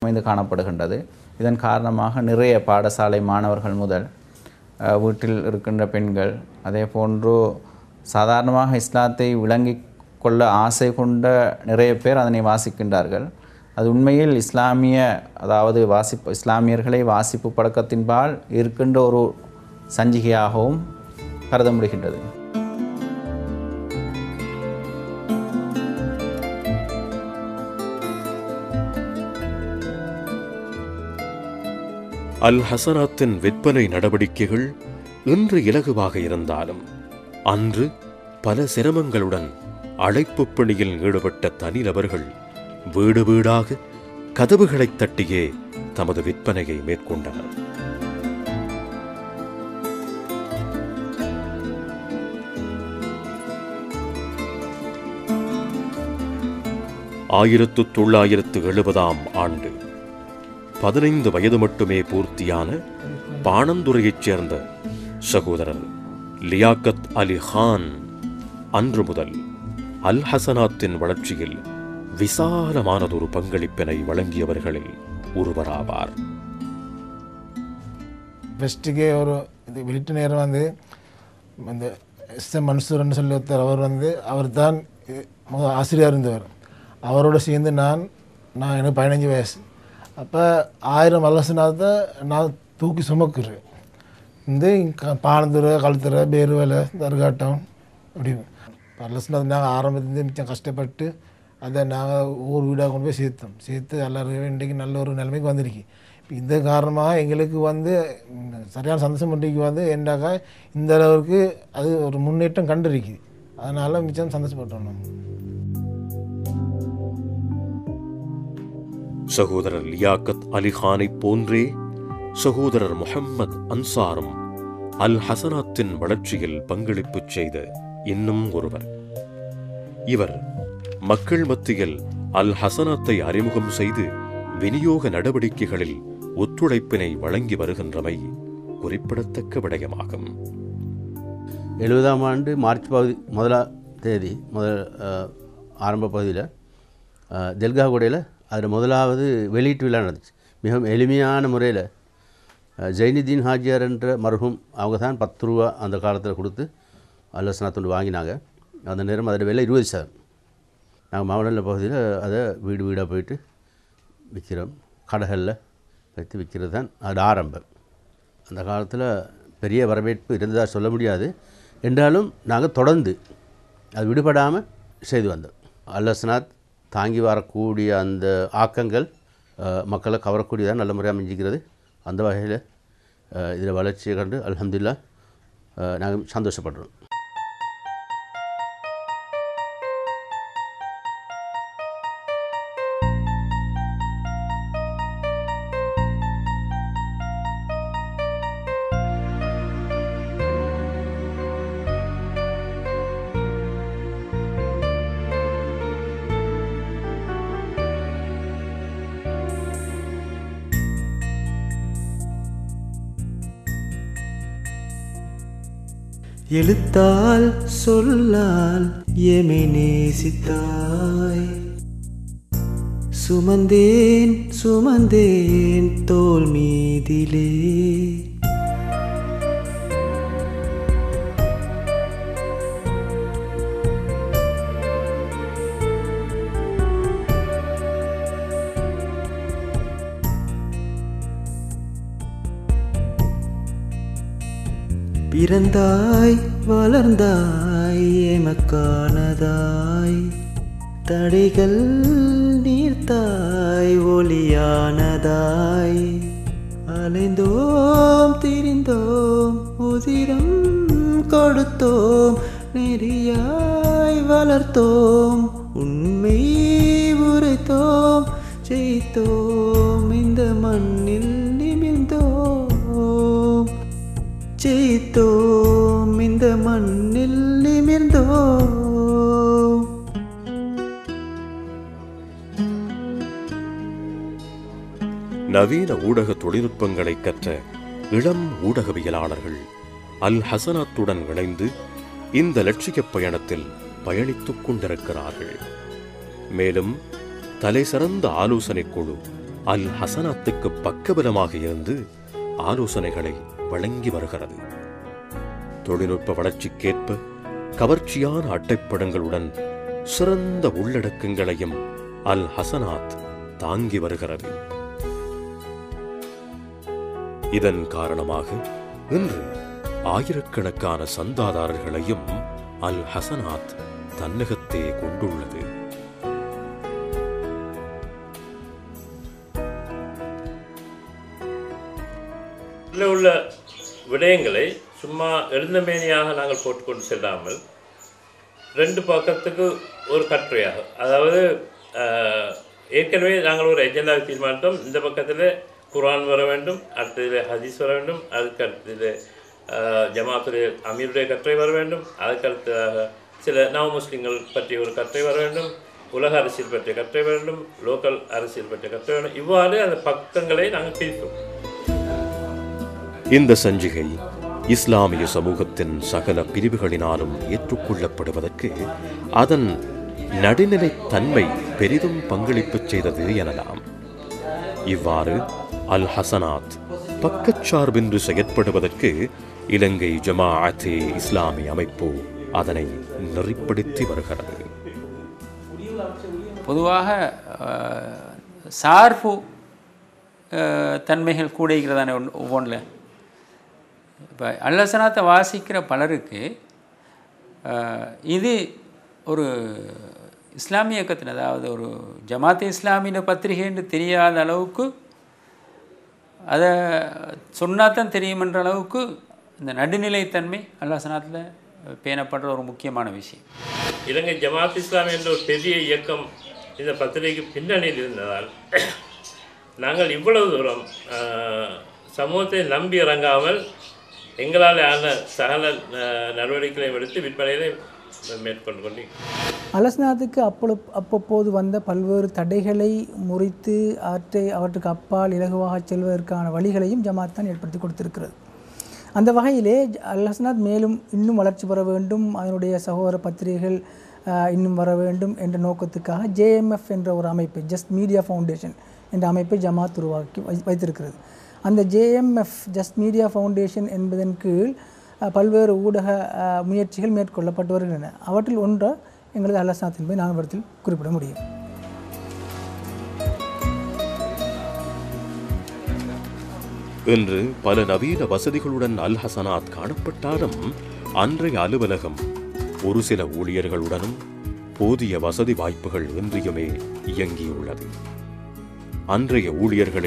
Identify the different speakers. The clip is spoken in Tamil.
Speaker 1: அமைந்து காணப்படுகின்றது இதன் காரணமாக நிறைய பாடசாலை மாணவர்கள் முதல் அஹ், வீட்டில் இருக்கின்ற பெண்கள் அதே போன்று சாதாரணமாக இஸ்லாத்தை விளங்கிக் கொள்ள ஆசை கொண்ட நிறைய பேர் அதனை வாசிக்கின்றார்கள் அது உண்மையில் இஸ்லாமிய அதாவது வாசிப்பு இஸ்லாமியர்களை வாசிப்பு பழக்கத்தின்பால் இருக்கின்ற ஒரு சஞ்சிகையாகவும் கருத முடிகின்றது
Speaker 2: அல் ஹசனாத்தின் விற்பனை நடவடிக்கைகள் இன்று இலகுவாக இருந்தாலும் அன்று பல சிரமங்களுடன் அழைப்புப் பணியில் ஈடுபட்ட தனிநபர்கள் வீடு வீடாக கதவுகளைத் தட்டியே தமது விற்பனையை மேற்கொண்டனர் ஆயிரத்து தொள்ளாயிரத்து எழுபதாம் ஆண்டு பதினைந்து வயது மட்டுமே பூர்த்தியான பாணந்துறையைச் சேர்ந்த சகோதரர் லியாக்கத் அலி கான் அன்று முதல் அல் ஹசனாத்தின் வளர்ச்சியில் விசாலமானதொரு பங்களிப்பினை வழங்கியவர்களில் ஒருவராவார்
Speaker 3: ஃபஸ்ட்டுக்கே ஒரு இது வீட்டு நேரம் வந்து இந்த எஸ் எம் மன்சூர்னு சொல்லி ஒருத்தர் அவர் வந்து அவர் தான் முதல் ஆசிரியர் இருந்தவர் அவரோட சேர்ந்து நான் நான் எனக்கு பதினஞ்சு வயசு அப்போ ஆயிரம் அல்லசனாத்தை நான் தூக்கி சுமக்குறேன் இந்த பானந்துறை கழுத்துறை பேருவேலை தர்காட்டம் அப்படி அல்லசனாத் நாங்கள் ஆரம்பத்துலேருந்து மிச்சம் கஷ்டப்பட்டு அதை நாங்கள் ஊர் வீடாக கொண்டு போய் சேர்த்தோம் சேர்த்து எல்லாரும் இன்றைக்கு நல்ல ஒரு நிலைமைக்கு வந்திருக்கு இப்போ இந்த காரணமாக எங்களுக்கு வந்து ம், சரியான சந்தோஷம் இன்றைக்கு வந்து என்னக்கா இந்த அளவுக்கு அது ஒரு முன்னேற்றம் கண்டிருக்குது அதனால் மிச்சம் சந்தோஷப்பட்டோம் நம்ம
Speaker 2: சகோதரர் லியாக்கத் அலி கானைப் போன்றே சகோதரர் முஹம்மத் அன்சாரும் அல் ஹசனாத்தின் வளர்ச்சியில் பங்களிப்பு செய்த இன்னும் ஒருவர் இவர் மக்கள் மத்தியில் அல் ஹசனாத்தை அறிமுகம் செய்து விநியோக நடவடிக்கைகளில் ஒத்துழைப்பினை வழங்கி வருகின்றமை குறிப்பிடத்தக்க விடயமாகும்
Speaker 4: எழுபதாம் ஆண்டு மார்ச் பகுதி முதலாம் தேதி முதல் அஹ், ஆரம்ப பகுதியில் தெல்காகுடையில் அதில் முதலாவது வெளியீட்டு விழா நடந்துச்சு மிகவும் எளிமையான முறையில் ஜெயினுதீன் ஹாஜியார் என்ற மருகும் அவங்க தான் பத்து ரூபா அந்த காலத்தில் கொடுத்து அல்லசனாத்துண்டு வாங்கினாங்க அந்த நேரம் அதில் விலை இருபது சதம் நாங்கள் மாவட்ட பகுதியில் அதை வீடு வீடாக போயிட்டு விற்கிறோம் கடைகளில் வைத்து விற்கிறது தான் அது ஆரம்பம் அந்த காலத்தில் பெரிய வரவேற்பு இருந்ததாக சொல்ல முடியாது என்றாலும் நாங்கள் தொடர்ந்து அது விடுபடாமல் செய்து வந்தோம் அல்லஸ்னாத் தாங்கி வரக்கூடிய அந்த ஆக்கங்கள் அஹ், மக்களை கவரக்கூடியதாக நல்ல முறையாக அமைஞ்சிக்கிறது அந்த வகையில் இதில் வளர்ச்சியை கண்டு அல்ஹம்துலில்லா நாங்கள் சந்தோஷப்படுறோம்
Speaker 5: எழுத்தால் சொல்லால் எமை நேசித்தாய் சுமந்தேன் சுமந்தேன் தோல் மீதிலே பிறந்தாய் வளர்ந்தாய் எமக்கானதாய் தடைகள் நீர்த்தாய் ஒளியானதாய் அலைந்தோம் திரிந்தோம் உதிரம் கொடுத்தோம் நெறியாய் வளர்த்தோம் உண்மை உரைத்தோம் ஜெயித்தோம் இந்த மண்ணில் நிமிர்ந்தோம் ஜெயித்தோம் இந்த மண்ணில் நிமிர்ந்தோம்
Speaker 2: நவீன ஊடக தொழில்நுட்பங்களை கற்ற இளம் ஊடகவியலாளர்கள் அல் ஹசனாத்துடன் இணைந்து இந்த லட்சியப் பயணத்தில் பயணித்துக் கொண்டிருக்கிறார்கள் மேலும் தலைசிறந்த ஆலோசனைக் குழு அல் ஹசனாத்துக்கு பக்கபலமாக இருந்து ஆலோசனைகளை வழங்கி வருகிறது தொழில்நுட்ப வளர்ச்சிக்கேற்ப கவர்ச்சியான அட்டைப்படங்களுடன் சிறந்த உள்ளடக்கங்களையும் அல் ஹசனாத் தாங்கி வருகிறது இதன் காரணமாக இன்று ஆயிரக்கணக்கான சந்தாதாரர்களையும் அல் ஹசனாத் தன்னகத்தே கொண்டுள்ளது
Speaker 6: இதில் உள்ள விடயங்களை சும்மா எழுந்தமேனியாக நாங்கள் போட்டுக்கொண்டு செல்லாமல் ரெண்டு பக்கத்துக்கு ஒரு கட்டுரையாக அதாவது ஆஹ், ஏற்கனவே நாங்கள் ஒரு எஜெண்டாவை தீர்மானித்தோம் இந்த பக்கத்தில் குர்ஆன் வர வேண்டும் அடுத்ததில் ஹதீஸ் வர வேண்டும் அதுக்கு அடுத்ததில் ஜமாத்துடைய அமீருடைய கட்டுரை வர வேண்டும் அதுக்கு அடுத்ததாக சில நவ முஸ்லிம்கள் பற்றிய ஒரு கட்டுரை வர வேண்டும் உலக அரசியல் பற்றிய கட்டுரை வர வேண்டும் லோக்கல் அரசியல் பற்றிய கட்டுரை வேண்டும் இவ்வாறு அந்த பக்கங்களை நாங்கள் பிரித்தோம்
Speaker 2: இந்த சஞ்சிகை இஸ்லாமிய சமூகத்தின் சகல பிரிவுகளினாலும் ஏற்றுக்கொள்ளப்படுவதற்கு அதன் நடுநிலை தன்மை பெரிதும் பங்களிப்பு செய்தது எனலாம் இவ்வாறு அல் ஹசனாத் பக்கச்சார்பின்றி செயற்படுவதற்கு இலங்கை ஜமாஅத்தே இஸ்லாமி அமைப்பு அதனை நெறிப்படுத்தி வருகிறது
Speaker 7: பொதுவாக அஹ், சார்பு அஹ், தன்மைகள் கூட இருக்கிறதானே ஒன்று ஒவ்வொன்றில் இப்போ அல்லசனாத்தை வாசிக்கிற பலருக்கு அஹ், இது ஒரு இஸ்லாமிய இயக்கத்தின் அதாவது ஒரு ஜமாத்தே இஸ்லாமிய பத்திரிகைன்னு தெரியாத அளவுக்கு அதை சொன்னாதான் தெரியுமென்ற அளவுக்கு இந்த நடுநிலைத்தன்மை அல்லசனாத்தில் பேணப்படுற ஒரு முக்கியமான விஷயம்
Speaker 6: இலங்கை ஜமாத் இஸ்லாமி என்ற ஒரு பெரிய இயக்கம் இந்த பத்திரிகைக்கு பின்னணியில் இருந்ததால் நாங்கள் இவ்வளவு தூரம் ஆஹ், சமூகத்தை நம்பி இறங்காமல் எங்களால் ஆன சகல ஆஹ், நடவடிக்கைகளையும் எடுத்து விற்பனைகளை மேற்கொண்டு கொண்டு
Speaker 8: அலஸ்நாத்துக்கு அப்பொழு அப்பப்போது வந்த பல்வேறு தடைகளை முறித்து அவற்றை அவற்றுக்கு அப்பால் இலகுவாக செல்வதற்கான வழிகளையும் ஜமாத் தான் ஏற்படுத்தி கொடுத்திருக்கிறது அந்த வகையிலே அல்ஹஸ்னாத் மேலும் இன்னும் வளர்ச்சி பெற வேண்டும் அதனுடைய சகோதர பத்திரிகைகள் ஆஹ், இன்னும் வர வேண்டும் என்ற நோக்கத்துக்காக ஜேஎம்எஃப் என்ற ஒரு அமைப்பு ஜஸ்ட் மீடியா ஃபவுண்டேஷன் என்ற அமைப்பை ஜமாத் உருவாக்கி வை வைத்திருக்கிறது அந்த ஜேஎம்எஃப் ஜஸ்ட் மீடியா ஃபவுண்டேஷன் என்பதன் கீழ் ஆஹ், பல்வேறு ஊடக ஆஹ், முயற்சிகள் மேற்கொள்ளப்பட்டு வருகின்றன அவற்றில் ஒன்று எங்களது அலஸ்நாத் என்பதை நான் இடத்தில் குறிப்பிட முடியும்
Speaker 2: இன்று பல நவீன வசதிகளுடன் அல் ஹசனாத் காணப்பட்டாலும் அன்றைய அலுவலகம் ஒரு சில ஊழியர்களுடனும் போதிய வசதி வாய்ப்புகள் இன்றியுமே இயங்கியுள்ளது அன்றைய ஊழியர்களை